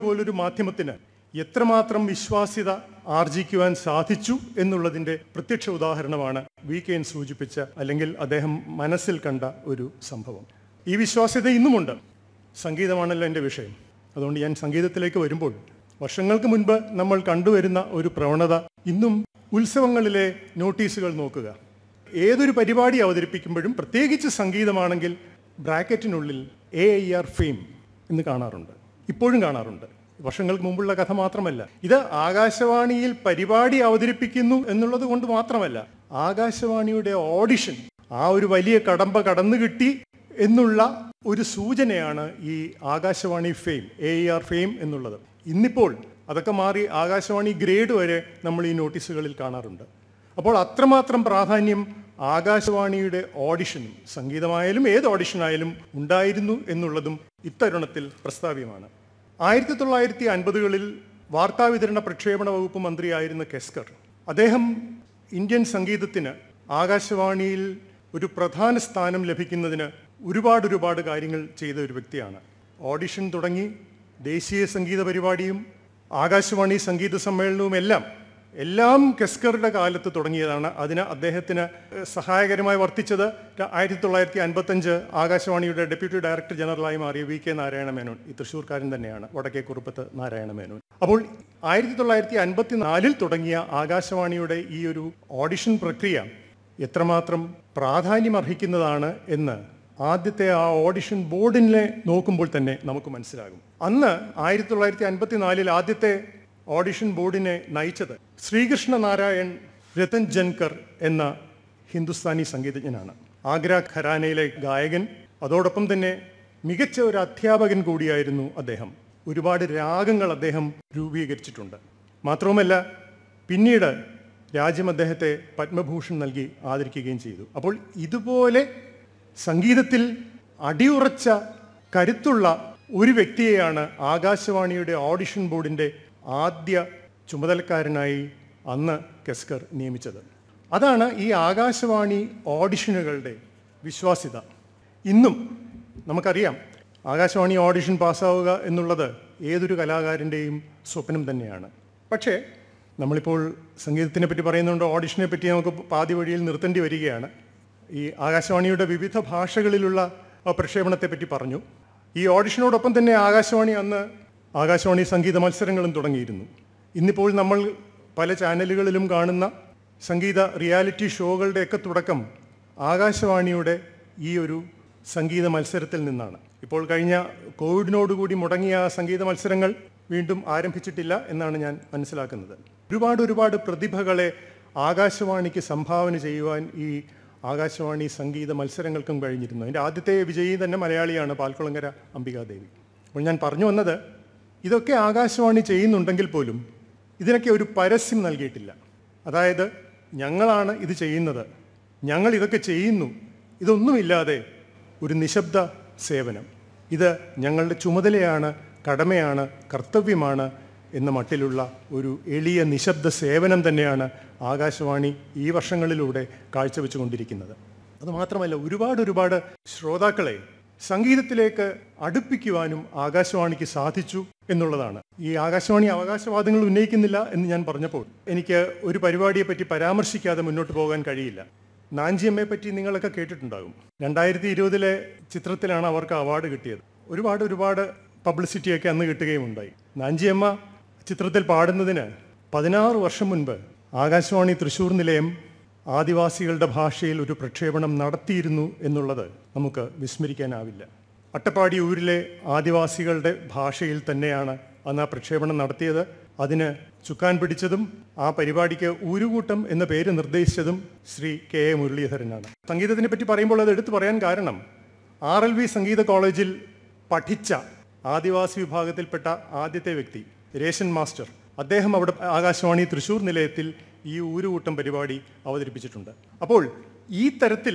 പോലൊരു മാധ്യമത്തിന് എത്രമാത്രം വിശ്വാസ്യത ആർജിക്കുവാൻ സാധിച്ചു എന്നുള്ളതിന്റെ പ്രത്യക്ഷ ഉദാഹരണമാണ് വി കെ എൻ സൂചിപ്പിച്ച അല്ലെങ്കിൽ അദ്ദേഹം മനസ്സിൽ കണ്ട ഒരു സംഭവം ഈ വിശ്വാസ്യത ഇന്നുമുണ്ട് സംഗീതമാണല്ലോ എൻ്റെ വിഷയം അതുകൊണ്ട് ഞാൻ സംഗീതത്തിലേക്ക് വരുമ്പോൾ വർഷങ്ങൾക്ക് മുൻപ് നമ്മൾ കണ്ടുവരുന്ന ഒരു പ്രവണത ഇന്നും ഉത്സവങ്ങളിലെ നോട്ടീസുകൾ നോക്കുക ഏതൊരു പരിപാടി അവതരിപ്പിക്കുമ്പോഴും പ്രത്യേകിച്ച് സംഗീതമാണെങ്കിൽ ബ്രാക്കറ്റിനുള്ളിൽ എ ഐ ആർ ഫെയിം എന്ന് കാണാറുണ്ട് ഇപ്പോഴും കാണാറുണ്ട് വർഷങ്ങൾക്ക് മുമ്പുള്ള കഥ മാത്രമല്ല ഇത് ആകാശവാണിയിൽ പരിപാടി അവതരിപ്പിക്കുന്നു എന്നുള്ളത് കൊണ്ട് മാത്രമല്ല ആകാശവാണിയുടെ ഓഡിഷൻ ആ ഒരു വലിയ കടമ്പ കടന്നു കിട്ടി എന്നുള്ള ഒരു സൂചനയാണ് ഈ Akashvani fame A R fame എന്നുള്ളത് ഇന്നിപ്പോൾ അതൊക്കെ മാറി ആകാശവാണി ഗ്രേഡ് വരെ നമ്മൾ ഈ നോട്ടീസുകളിൽ കാണാറുണ്ട് അപ്പോൾ അത്രമാത്രം പ്രാധാന്യം ആകാശവാണിയുടെ ഓഡിഷനും സംഗീതമായാലും ഏത് ഓഡിഷനായാലും ഉണ്ടായിരുന്നു എന്നുള്ളതും ഇത്തരുണത്തിൽ പ്രസ്താവ്യമാണ് ആയിരത്തി തൊള്ളായിരത്തി അൻപതുകളിൽ വാർത്താവിതരണ പ്രക്ഷേപണ വകുപ്പ് മന്ത്രിയായിരുന്ന കെസ്കർ അദ്ദേഹം ഇന്ത്യൻ സംഗീതത്തിന് ആകാശവാണിയിൽ ഒരു പ്രധാന സ്ഥാനം ലഭിക്കുന്നതിന് ഒരുപാട് ഒരുപാട് കാര്യങ്ങൾ ചെയ്ത ഒരു വ്യക്തിയാണ് ഓഡിഷൻ തുടങ്ങി ദേശീയ സംഗീത പരിപാടിയും ആകാശവാണി സംഗീത സമ്മേളനവും എല്ലാം എല്ലാം കെസ്കറുടെ കാലത്ത് തുടങ്ങിയതാണ് അതിന് അദ്ദേഹത്തിന് സഹായകരമായി വർത്തിച്ചത് ആയിരത്തി തൊള്ളായിരത്തി അൻപത്തഞ്ച് ആകാശവാണിയുടെ ഡെപ്യൂട്ടി ഡയറക്ടർ ജനറലായി മാറിയ വി കെ നാരായണ മേനോൻ ഈ തൃശ്ശൂർക്കാരൻ തന്നെയാണ് വടക്കേ കുറുപ്പത്ത് നാരായണ മേനോൻ അപ്പോൾ ആയിരത്തി തൊള്ളായിരത്തി അൻപത്തി നാലിൽ തുടങ്ങിയ ആകാശവാണിയുടെ ഈ ഒരു ഓഡിഷൻ പ്രക്രിയ എത്രമാത്രം പ്രാധാന്യം അർഹിക്കുന്നതാണ് എന്ന് ആദ്യത്തെ ആ ഓഡിഷൻ ബോർഡിനെ നോക്കുമ്പോൾ തന്നെ നമുക്ക് മനസ്സിലാകും അന്ന് ആയിരത്തി തൊള്ളായിരത്തി അൻപത്തി നാലിൽ ആദ്യത്തെ ഓഡിഷൻ ബോർഡിനെ നയിച്ചത് ശ്രീകൃഷ്ണ നാരായൺ രതൻ ജൻകർ എന്ന ഹിന്ദുസ്ഥാനി സംഗീതജ്ഞനാണ് ആഗ്ര ഖരാനയിലെ ഗായകൻ അതോടൊപ്പം തന്നെ മികച്ച ഒരു അധ്യാപകൻ കൂടിയായിരുന്നു അദ്ദേഹം ഒരുപാട് രാഗങ്ങൾ അദ്ദേഹം രൂപീകരിച്ചിട്ടുണ്ട് മാത്രവുമല്ല പിന്നീട് രാജ്യം അദ്ദേഹത്തെ പത്മഭൂഷൺ നൽകി ആദരിക്കുകയും ചെയ്തു അപ്പോൾ ഇതുപോലെ സംഗീതത്തിൽ അടിയുറച്ച കരുത്തുള്ള ഒരു വ്യക്തിയെയാണ് ആകാശവാണിയുടെ ഓഡിഷൻ ബോർഡിൻ്റെ ആദ്യ ചുമതലക്കാരനായി അന്ന് കെസ്കർ നിയമിച്ചത് അതാണ് ഈ ആകാശവാണി ഓഡിഷനുകളുടെ വിശ്വാസ്യത ഇന്നും നമുക്കറിയാം ആകാശവാണി ഓഡിഷൻ പാസ്സാവുക എന്നുള്ളത് ഏതൊരു കലാകാരൻ്റെയും സ്വപ്നം തന്നെയാണ് പക്ഷേ നമ്മളിപ്പോൾ സംഗീതത്തിനെ പറ്റി പറയുന്നതുകൊണ്ട് ഓഡിഷനെ പറ്റി നമുക്ക് പാതി വഴിയിൽ നിർത്തേണ്ടി വരികയാണ് ഈ ആകാശവാണിയുടെ വിവിധ ഭാഷകളിലുള്ള ആ പ്രക്ഷേപണത്തെ പറ്റി പറഞ്ഞു ഈ ഓഡിഷനോടൊപ്പം തന്നെ ആകാശവാണി അന്ന് ആകാശവാണി സംഗീത മത്സരങ്ങളും തുടങ്ങിയിരുന്നു ഇന്നിപ്പോൾ നമ്മൾ പല ചാനലുകളിലും കാണുന്ന സംഗീത റിയാലിറ്റി ഷോകളുടെയൊക്കെ തുടക്കം ആകാശവാണിയുടെ ഈ ഒരു സംഗീത മത്സരത്തിൽ നിന്നാണ് ഇപ്പോൾ കഴിഞ്ഞ കോവിഡിനോടുകൂടി മുടങ്ങിയ ആ സംഗീത മത്സരങ്ങൾ വീണ്ടും ആരംഭിച്ചിട്ടില്ല എന്നാണ് ഞാൻ മനസ്സിലാക്കുന്നത് ഒരുപാട് ഒരുപാട് പ്രതിഭകളെ ആകാശവാണിക്ക് സംഭാവന ചെയ്യുവാൻ ഈ ആകാശവാണി സംഗീത മത്സരങ്ങൾക്കും കഴിഞ്ഞിരുന്നു അതിൻ്റെ ആദ്യത്തെ വിജയി തന്നെ മലയാളിയാണ് പാൽക്കുളങ്ങര അംബികാദേവി അപ്പോൾ ഞാൻ പറഞ്ഞു വന്നത് ഇതൊക്കെ ആകാശവാണി ചെയ്യുന്നുണ്ടെങ്കിൽ പോലും ഇതിനൊക്കെ ഒരു പരസ്യം നൽകിയിട്ടില്ല അതായത് ഞങ്ങളാണ് ഇത് ചെയ്യുന്നത് ഞങ്ങൾ ഇതൊക്കെ ചെയ്യുന്നു ഇതൊന്നുമില്ലാതെ ഒരു നിശബ്ദ സേവനം ഇത് ഞങ്ങളുടെ ചുമതലയാണ് കടമയാണ് കർത്തവ്യമാണ് എന്ന മട്ടിലുള്ള ഒരു എളിയ നിശബ്ദ സേവനം തന്നെയാണ് ആകാശവാണി ഈ വർഷങ്ങളിലൂടെ കാഴ്ചവെച്ചുകൊണ്ടിരിക്കുന്നത് അതുമാത്രമല്ല ഒരുപാട് ഒരുപാട് ശ്രോതാക്കളെ സംഗീതത്തിലേക്ക് അടുപ്പിക്കുവാനും ആകാശവാണിക്ക് സാധിച്ചു എന്നുള്ളതാണ് ഈ ആകാശവാണി അവകാശവാദങ്ങൾ ഉന്നയിക്കുന്നില്ല എന്ന് ഞാൻ പറഞ്ഞപ്പോൾ എനിക്ക് ഒരു പരിപാടിയെ പറ്റി പരാമർശിക്കാതെ മുന്നോട്ട് പോകാൻ കഴിയില്ല നാഞ്ചിയമ്മയെ പറ്റി നിങ്ങളൊക്കെ കേട്ടിട്ടുണ്ടാകും രണ്ടായിരത്തി ഇരുപതിലെ ചിത്രത്തിലാണ് അവർക്ക് അവാർഡ് കിട്ടിയത് ഒരുപാട് ഒരുപാട് പബ്ലിസിറ്റിയൊക്കെ അന്ന് കിട്ടുകയും ഉണ്ടായി നാഞ്ചിയമ്മ ചിത്രത്തിൽ പാടുന്നതിന് പതിനാറ് വർഷം മുൻപ് ആകാശവാണി തൃശ്ശൂർ നിലയം ആദിവാസികളുടെ ഭാഷയിൽ ഒരു പ്രക്ഷേപണം നടത്തിയിരുന്നു എന്നുള്ളത് നമുക്ക് വിസ്മരിക്കാനാവില്ല അട്ടപ്പാടി ഊരിലെ ആദിവാസികളുടെ ഭാഷയിൽ തന്നെയാണ് അന്ന് ആ പ്രക്ഷേപണം നടത്തിയത് അതിന് ചുക്കാൻ പിടിച്ചതും ആ പരിപാടിക്ക് ഊരുകൂട്ടം എന്ന പേര് നിർദ്ദേശിച്ചതും ശ്രീ കെ എ മുരളീധരനാണ് സംഗീതത്തിനെ പറ്റി പറയുമ്പോൾ അത് എടുത്തു പറയാൻ കാരണം ആർ എൽ വി സംഗീത കോളേജിൽ പഠിച്ച ആദിവാസി വിഭാഗത്തിൽപ്പെട്ട ആദ്യത്തെ വ്യക്തി രേഷൻ മാസ്റ്റർ അദ്ദേഹം അവിടെ ആകാശവാണി തൃശ്ശൂർ നിലയത്തിൽ ഈ ഊരുകൂട്ടം പരിപാടി അവതരിപ്പിച്ചിട്ടുണ്ട് അപ്പോൾ ഈ തരത്തിൽ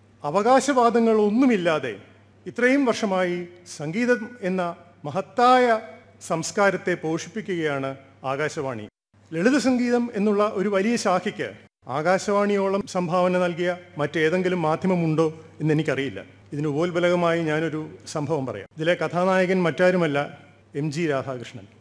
അവകാശവാദങ്ങളൊന്നുമില്ലാതെ ഇത്രയും വർഷമായി സംഗീതം എന്ന മഹത്തായ സംസ്കാരത്തെ പോഷിപ്പിക്കുകയാണ് ആകാശവാണി ലളിത സംഗീതം എന്നുള്ള ഒരു വലിയ ശാഖയ്ക്ക് ആകാശവാണിയോളം സംഭാവന നൽകിയ മറ്റേതെങ്കിലും മാധ്യമമുണ്ടോ എന്ന് എനിക്കറിയില്ല ഇതിന് ഉപോത്ബലകമായി ഞാനൊരു സംഭവം പറയാം ഇതിലെ കഥാനായകൻ മറ്റാരുമല്ല എം ജി രാധാകൃഷ്ണൻ